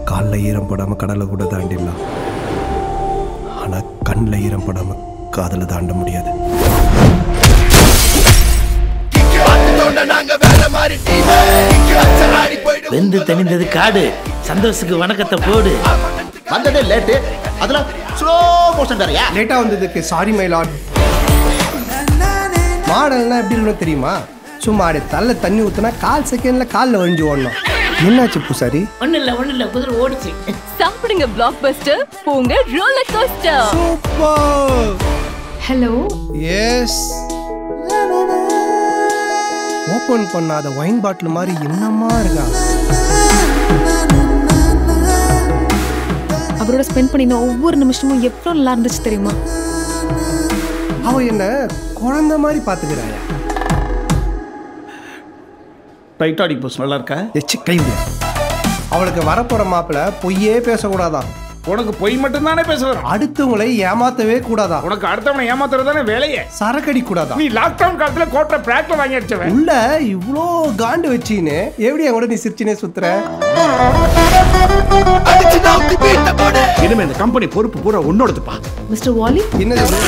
காலில் ஈரம் போடாமல் கடலை கூட தாண்டிடலாம் ஆனால் கண்ணில் ஈரம் போடாமல் காதலை தாண்ட முடியாது வெந்து தணிந்தது காடு சந்தோஷத்துக்கு வணக்கத்தை போடு வந்ததே லேட்டு அதுல ஸ்லோ மோஷன் வேறயா லேட்டாக வந்ததுக்கு சாரி மை லாட் மாடல்னா எப்படி இருக்கணும் தெரியுமா சும்மா அப்படி தள்ள தண்ணி ஊற்றினா கால் செகண்டில் காலில் ஒழிஞ்சு ஓடணும் என்னாச்சு பூசாரி ஒண்ணு இல்ல ஒண்ணு இல்ல குதிரை ஓடிச்சு சாப்பிடுங்க பிளாக் பஸ்டர் போங்க roller coaster super hello yes open பண்ணாத ஒயின் பாட்டில் மாதிரி என்னமா இருக்கா அவரோட ஸ்பெண்ட் பண்ணின ஒவ்வொரு நிமிஷமும் எவ்வளோ நல்லா இருந்துச்சு தெரியுமா அவ என்ன குழந்தை மாதிரி பாத்துக்கிறாயா டைட்டாடி போஸ் நல்லா இருக்கா எச்சு கை விடு. அவளுக்கு வரப்போற மாப்பிள்ள பொய்யே பேசக்கூடாதான் உனக்கு பொய் மட்டும் தானே பேச வரும் அடுத்தவங்களை ஏமாத்தவே கூடாதான் உனக்கு அடுத்தவனை ஏமாத்துறது தானே வேலையே சரக்கடி கூடாதான் நீ லாக்டவுன் காலத்துல கோட்டை பிராக்ல வாங்கி அடிச்சவன் உள்ள இவ்ளோ காண்டு வச்சின்னு எப்படி என் கூட நீ சிரிச்சினே சுத்துற இனிமே இந்த கம்பெனி பொறுப்பு பூரா உன்னோடதுப்பா மிஸ்டர் வாலி என்னது இது?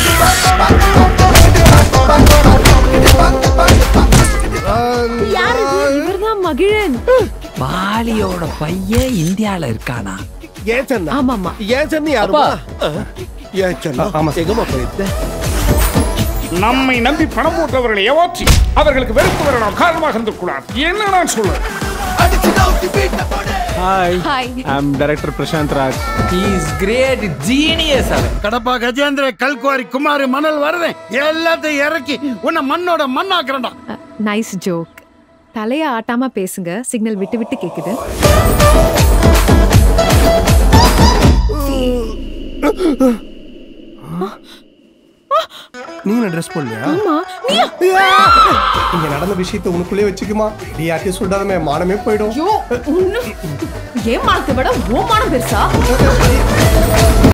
இவர்தான் மகிழன் பாலியோட பையன் இந்தியால இருக்கானா ஏன் சொன்னா ஆமா ஆமா ஏன் சொன்னி யாருமா ஏன் சொன்னா ஆமா. எங்கம்மா போயிட்டு நம்மை நம்பி பணம் போட்டவர்களை ஏமாற்றி அவர்களுக்கு வெறுப்பு வர நாம் காரணமாக இருந்திருக்கூடாது என்ன நான் சொல்லுவேன் hi hi I'm director Prashanth Raj is great genius அவன் கடப்பா கஜேந்திர கல்குவாரி குமாரி மணல் வருதேன் எல்லாத்தையும் இறக்கி உன்னை மண்ணோட மண்ணாக்குறேன்டா நைஸ் ஜோக் தலைய ஆட்டாம பேசுங்க சிக்னல் விட்டு விட்டு கேக்குது நீங்க ட்ரெஸ் போடலையா ஆமா இங்க நடந்த விஷயத்தை உனக்குள்ளே வச்சுக்குமா நீ யார்கிட்டயும் சொல்லாதமே மானமே போயிடும் ஐயோ ஏன் மானத்தை விட ஓ மானம் பெருசா